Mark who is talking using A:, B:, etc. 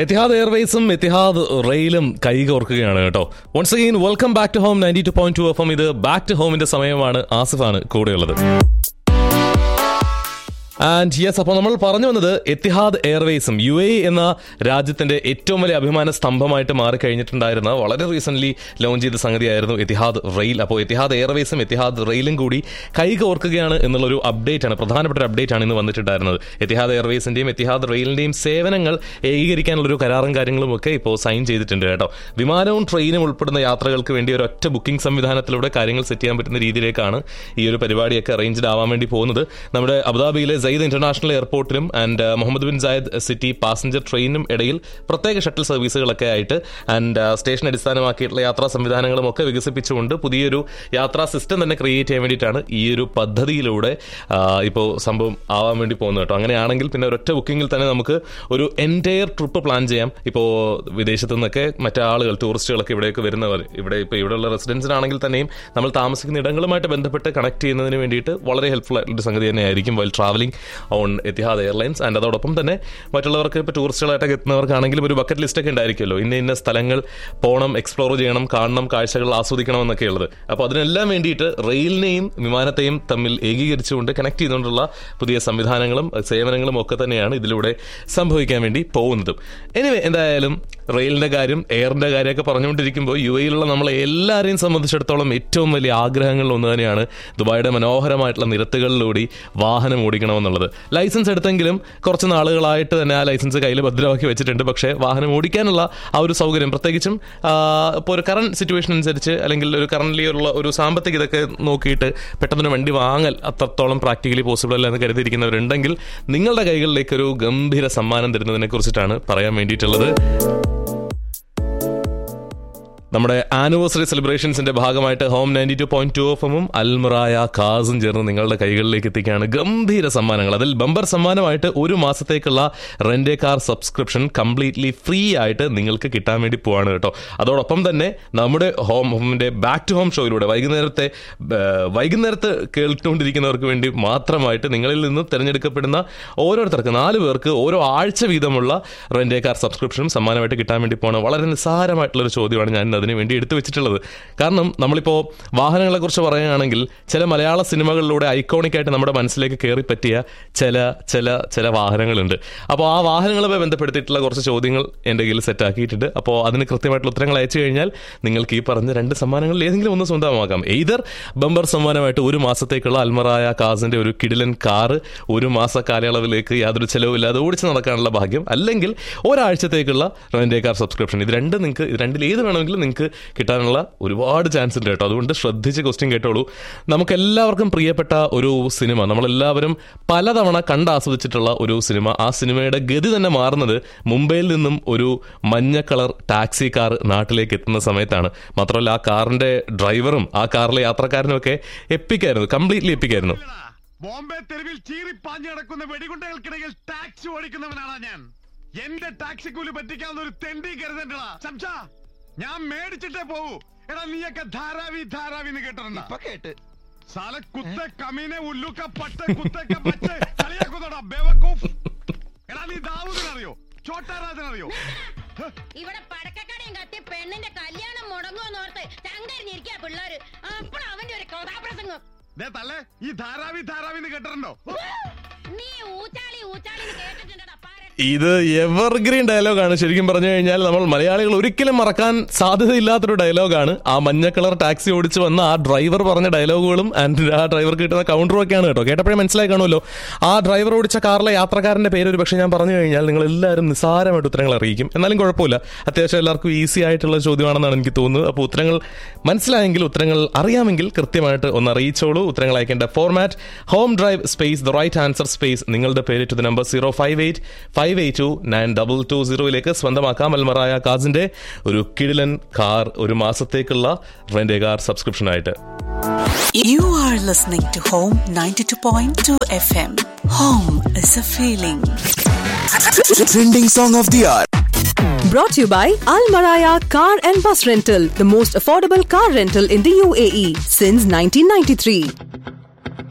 A: Etihad എയർവേസും Etihad റെയിലും കൈകോർക്കുകയാണ് കേട്ടോ once again welcome back to home ninety two point two F M ഇത് ബാക്ക് ടു ഹോമിന്റെ സമയമാണ് ആസിഫാണ് കൂടെയുള്ളത് ആൻഡ് യെസ് അപ്പോൾ നമ്മൾ പറഞ്ഞു വന്നത് എത്തിഹാദ് എയർവേസും യു എ എന്ന രാജ്യത്തിന്റെ ഏറ്റവും വലിയ അഭിമാന സ്തംഭമായിട്ട് മാറിക്കഴിഞ്ഞിട്ടുണ്ടായിരുന്ന വളരെ റീസെന്റ് ലോഞ്ച് ചെയ്ത സംഗതിയായിരുന്നു എത്തിഹാദ് റെയിൽ അപ്പോൾ എത്തിഹാദ് എയർവേസും എത്തിഹാദ് റെയിലും കൂടി കൈകോർക്കുകയാണ് എന്നുള്ളൊരു അപ്ഡേറ്റ് ആണ് പ്രധാനപ്പെട്ട ഒരു അപ്ഡേറ്റ് ആണ് ഇന്ന് വന്നിട്ടുണ്ടായിരുന്നത് എത്തിഹാദ് എയർവേസിന്റെയും എത്തിഹാദ് റെയിലിന്റെയും സേവനങ്ങൾ ഏകീകരിക്കാനുള്ളൊരു കരാറും കാര്യങ്ങളും ഒക്കെ ഇപ്പോൾ സൈൻ ചെയ്തിട്ടുണ്ട് കേട്ടോ വിമാനവും ട്രെയിനും ഉൾപ്പെടുന്ന യാത്രകൾക്ക് വേണ്ടി ഒരു ഒറ്റ ബുക്കിംഗ് സംവിധാനത്തിലൂടെ കാര്യങ്ങൾ സെറ്റ് ചെയ്യാൻ പറ്റുന്ന രീതിയിലേക്കാണ് ഈ ഒരു പരിപാടിയൊക്കെ അറേഞ്ച്ഡ് ആവാൻ വേണ്ടി പോകുന്നത് നമ്മുടെ അബുദാബിയിലെ സയ്യിദ് ഇന്റർനാഷണൽ എയർപോർട്ടിലും and Muhammad bin Zayed city passenger ട്രെയിനും ഇടയിൽ പ്രത്യേക ഷട്ടിൽ സർവീസുകളൊക്കെ ആയിട്ട് ആൻഡ് സ്റ്റേഷൻ അടിസ്ഥാനമാക്കിയിട്ടുള്ള യാത്രാ സംവിധാനങ്ങളും ഒക്കെ വികസിപ്പിച്ചുകൊണ്ട് പുതിയൊരു യാത്രാ സിസ്റ്റം തന്നെ ക്രിയേറ്റ് ചെയ്യാൻ വേണ്ടിയിട്ടാണ് ഈ ഒരു പദ്ധതിയിലൂടെ ഇപ്പോൾ സംഭവം ആവാൻ വേണ്ടി പോകുന്നത് കേട്ടോ അങ്ങനെയാണെങ്കിൽ പിന്നെ ഒരൊറ്റ ബുക്കിങ്ങിൽ തന്നെ നമുക്ക് ഒരു എൻറ്റയർ ട്രിപ്പ് പ്ലാൻ ചെയ്യാം ഇപ്പോൾ വിദേശത്തു നിന്നൊക്കെ മറ്റു ആളുകൾ ടൂറിസ്റ്റുകളൊക്കെ ഇവിടേക്ക് വരുന്നവർ ഇവിടെ ഇപ്പോൾ ഇവിടെയുള്ള റെസിഡൻസിനാണെങ്കിൽ തന്നെയും നമ്മൾ താമസിക്കുന്ന ഇടങ്ങളുമായിട്ട് ബന്ധപ്പെട്ട് കണക്ട് ചെയ്യുന്നതിന് വേണ്ടിയിട്ട് വളരെ ഹെൽപ്ഫുൾ ആയിട്ടുള്ള സംഗതി തന്നെയായിരിക്കും while travelling on Etihad airlines and അതോടൊപ്പം തന്നെ മറ്റുള്ളവർക്ക് ഇപ്പോൾ ടൂറിസ്റ്റുകളായിട്ടൊക്കെ എത്തുന്നവർക്കാണെങ്കിലും ഒരു ബക്കറ്റ് ലിസ്റ്റ് ഒക്കെ ഉണ്ടായിരിക്കുമല്ലോ ഇന്ന ഇന്ന സ്ഥലങ്ങൾ പോകണം എക്സ്പ്ലോർ ചെയ്യണം കാണണം കാഴ്ചകൾ ആസ്വദിക്കണം എന്നൊക്കെ ഉള്ളത് അപ്പോൾ അതിനെല്ലാം വേണ്ടിയിട്ട് റെയിലിനെയും വിമാനത്തെയും തമ്മിൽ ഏകീകരിച്ചുകൊണ്ട് കണക്ട് ചെയ്തുകൊണ്ടുള്ള പുതിയ സംവിധാനങ്ങളും സേവനങ്ങളും ഒക്കെ തന്നെയാണ് ഇതിലൂടെ സംഭവിക്കാൻ വേണ്ടി പോകുന്നതും എനിവേ എന്തായാലും റെയിലിന്റെ കാര്യം എയറിന്റെ കാര്യമൊക്കെ പറഞ്ഞുകൊണ്ടിരിക്കുമ്പോൾ യു എയിലുള്ള നമ്മളെ എല്ലാവരെയും സംബന്ധിച്ചിടത്തോളം ഏറ്റവും വലിയ ആഗ്രഹങ്ങളിൽ ഒന്ന് തന്നെയാണ് ദുബായിയുടെ മനോഹരമായിട്ടുള്ള നിരത്തുകളിലൂടി വാഹനം ഓടിക്കണമെന്നുള്ളത് ലൈസൻസ് എടുത്തെങ്കിലും കുറച്ച് നാളുകളായിട്ട് തന്നെ ആ ലൈസൻസ് കയ്യിൽ ഭദ്രമാക്കി വെച്ചിട്ടുണ്ട് പക്ഷേ വാഹനം ഓടിക്കാനുള്ള ആ ഒരു സൗകര്യം പ്രത്യേകിച്ചും ഇപ്പോൾ ഒരു കറണ്ട് സിറ്റുവേഷൻ അനുസരിച്ച് അല്ലെങ്കിൽ ഒരു കറണ്ട്ലി ഉള്ള ഒരു സാമ്പത്തിക ഇതൊക്കെ നോക്കിയിട്ട് പെട്ടെന്ന് വണ്ടി വാങ്ങൽ അത്രത്തോളം പ്രാക്ടിക്കലി പോസിബിൾ അല്ല എന്ന് കരുതിയിരിക്കുന്നവരുണ്ടെങ്കിൽ നിങ്ങളുടെ കൈകളിലേക്ക് ഒരു ഗംഭീര സമ്മാനം തരുന്നതിനെ കുറിച്ചിട്ടാണ് പറയാൻ വേണ്ടിയിട്ടുള്ളത് നമ്മുടെ ആനിവേഴ്സറി സെലിബ്രേഷൻസിന്റെ ഭാഗമായിട്ട് home ninety two point two F എമ്മും അൽമറായ കാസും ചേർന്ന് നിങ്ങളുടെ കൈകളിലേക്ക് എത്തിക്കുകയാണ് ഗംഭീര സമ്മാനങ്ങൾ അതിൽ ബമ്പർ സമ്മാനമായിട്ട് ഒരു മാസത്തേക്കുള്ള rent a car subscription completely free ആയിട്ട് നിങ്ങൾക്ക് കിട്ടാൻ വേണ്ടി പോവാണ് കേട്ടോ അതോടൊപ്പം തന്നെ നമ്മുടെ ഹോം ഹോമിന്റെ ബാക്ക് ടു ഹോം ഷോയിലൂടെ വൈകുന്നേരത്തെ വൈകുന്നേരത്ത് കേട്ടുകൊണ്ടിരിക്കുന്നവർക്ക് വേണ്ടി മാത്രമായിട്ട് നിങ്ങളിൽ നിന്ന് തിരഞ്ഞെടുക്കപ്പെടുന്ന ഓരോരുത്തർക്ക് നാല് പേർക്ക് ഓരോ ആഴ്ച വീതമുള്ള റെന്റേ കാർ സബ്സ്ക്രിപ്ഷനും സമ്മാനമായിട്ട് കിട്ടാൻ വേണ്ടി പോകണം വളരെ നിസ്സാരമായിട്ടുള്ള ഒരു ചോദ്യമാണ് ഞാൻ അതിന് വേണ്ടി എടുത്തു വെച്ചിട്ടുള്ളത് കാരണം നമ്മളിപ്പോൾ വാഹനങ്ങളെ കുറിച്ച് പറയുകയാണെങ്കിൽ ചില മലയാള സിനിമകളിലൂടെ ഐക്കോണിക് ആയിട്ട് നമ്മുടെ മനസ്സിലേക്ക് കയറി പറ്റിയ ചില ചില ചില വാഹനങ്ങളുണ്ട് അപ്പോൾ ആ വാഹനങ്ങളുമായി ബന്ധപ്പെടുത്തിയിട്ടുള്ള കുറച്ച് ചോദ്യങ്ങൾ എൻ്റെ കയ്യിൽ സെറ്റ് ആക്കിയിട്ടുണ്ട് അപ്പോൾ അതിന് കൃത്യമായിട്ടുള്ള ഉത്തരങ്ങൾ അയച്ചു കഴിഞ്ഞാൽ നിങ്ങൾക്ക് ഈ പറഞ്ഞ രണ്ട് സമ്മാനങ്ങളിൽ ഏതെങ്കിലും ഒന്ന് സ്വന്തമാക്കാം എയ്തർ ബമ്പർ സമ്മാനമായിട്ട് ഒരു മാസത്തേക്കുള്ള അൽമറായ കാസിന്റെ ഒരു കിടിലൻ കാറ് ഒരു മാസ കാലയളവിലേക്ക് യാതൊരു ചെലവില്ലാതെ ഓടിച്ച് നടക്കാനുള്ള ഭാഗ്യം അല്ലെങ്കിൽ ഒരാഴ്ചത്തേക്കുള്ള റെന്റേ കാർ സബ്സ്ക്രിപ്ഷൻ ഇത് രണ്ട് നിങ്ങൾക്ക് ഇത് രണ്ടിൽ ഏത് വേണമെങ്കിലും നിങ്ങൾക്ക് കിട്ടാനുള്ള ഒരുപാട് ചാൻസ് ഉണ്ട് കേട്ടോ അതുകൊണ്ട് ശ്രദ്ധിച്ച് ക്വസ്റ്റ്യൻ കേട്ടോളൂ നമുക്ക് എല്ലാവർക്കും പ്രിയപ്പെട്ട ഒരു സിനിമ നമ്മളെല്ലാവരും പലതവണ കണ്ട് ആസ്വദിച്ചിട്ടുള്ള ഒരു സിനിമ ആ സിനിമയുടെ ഗതി തന്നെ മാറുന്നത് മുംബൈയിൽ നിന്നും ഒരു മഞ്ഞ കളർ ടാക്സി കാർ നാട്ടിലേക്ക് എത്തുന്ന സമയത്താണ് മാത്രമല്ല ആ കാറിന്റെ ഡ്രൈവറും ആ കാറിലെ യാത്രക്കാരനും ഒക്കെ എപ്പിക്കായിരുന്നു കംപ്ലീറ്റ്ലി എപ്പിക്കായിരുന്നു
B: ബോംബെ തെരുവിൽ ചീറിപ്പാഞ്ഞു കിടക്കുന്ന വെടികുണ്ടകൾക്കിടയിൽ ടാക്സി ഓടിക്കുന്നവനാണ് ഞാൻ എന്റെ ടാക്സി കൂലി പറ്റിക്കാവുന്ന ഒരു തെണ്ടി കരുതണ്ടടാ സംശ ഞാൻ മേടിച്ചിട്ടേ പോവൂ എടാ നീയൊക്കെ ധാരാവി ധാരാവി എന്ന് കേട്ടിട്ടുണ്ടോ
C: ഇപ്പൊ കേട്ട്
B: സാല കുത്ത കമീനെ ഉല്ലുക്ക പട്ട കുത്തക്ക പച്ച കളിയാക്കുന്നോടാ ബേവക്കൂഫ് എടാ നീ ദാവൂദിനറിയോ ചോട്ടാരാജനറിയോ
D: ഇവിടെ പടക്കക്കടയും കത്തി പെണ്ണിന്റെ കല്യാണം മുടങ്ങുമെന്നോർത്ത് ചങ്കരിഞ്ഞിരിക്കാ പിള്ളേര് അപ്പോൾ അവന്റെ ഒരു കഥാപ്രസംഗം
B: ദേ തള്ളേ ഈ ധാരാവി ധാരാവി എന്ന് കേട്ടിട്ടുണ്ടോ
D: നീ ഊച്ചാളി ഊച്ചാളി കേട്ടിട്ടുണ്ടടാ പാര
A: ഇത് എവർഗ്രീൻ ഡയലോഗാണ് ശരിക്കും പറഞ്ഞു കഴിഞ്ഞാൽ നമ്മൾ മലയാളികൾ ഒരിക്കലും മറക്കാൻ സാധ്യതയില്ലാത്തൊരു ഡയലോഗാണ് ആ മഞ്ഞ കളർ ടാക്സി ഓടിച്ച് വന്ന ആ ഡ്രൈവർ പറഞ്ഞ ഡയലോഗുകളും ആൻഡ് ആ ഡ്രൈവർക്ക് കിട്ടുന്ന കൗണ്ടറും ഒക്കെയാണ് കേട്ടോ കേട്ടപ്പോഴേ മനസ്സിലായി കാണുമല്ലോ ആ ഡ്രൈവർ ഓടിച്ച കാറിലെ യാത്രക്കാരന്റെ പേര് ഒരു പക്ഷേ ഞാൻ പറഞ്ഞു കഴിഞ്ഞാൽ നിങ്ങൾ എല്ലാവരും നിസ്സാരമായിട്ട് ഉത്തരങ്ങൾ അറിയിക്കും എന്നാലും കുഴപ്പമില്ല അത്യാവശ്യം എല്ലാവർക്കും ഈസി ആയിട്ടുള്ള ചോദ്യമാണെന്നാണ് എനിക്ക് തോന്നുന്നത് അപ്പോൾ ഉത്തരങ്ങൾ മനസ്സിലായെങ്കിൽ ഉത്തരങ്ങൾ അറിയാമെങ്കിൽ കൃത്യമായിട്ട് ഒന്ന് അറിയിച്ചോളൂ ഉത്തരങ്ങൾ അയക്കേണ്ട format home drive space the right answer space നിങ്ങളുടെ പേര് to the number zero five eight five eight two nine double two സീറോയിലേക്ക് സ്വന്തമാക്കാം അൽമറായ കാസിന്റെ ഒരു കിടിലൻ കാർ ഒരു മാസത്തേക്കുള്ള റെന്റ് കാർ സബ്സ്ക്രിപ്ഷൻ ആയിട്ട്
E: You are listening to Home 92.2 FM. Home is a feeling.
C: Trending song of the hour.
F: Brought to you by Al Maraya Car and Bus Rental, the most affordable car rental in the UAE since 1993.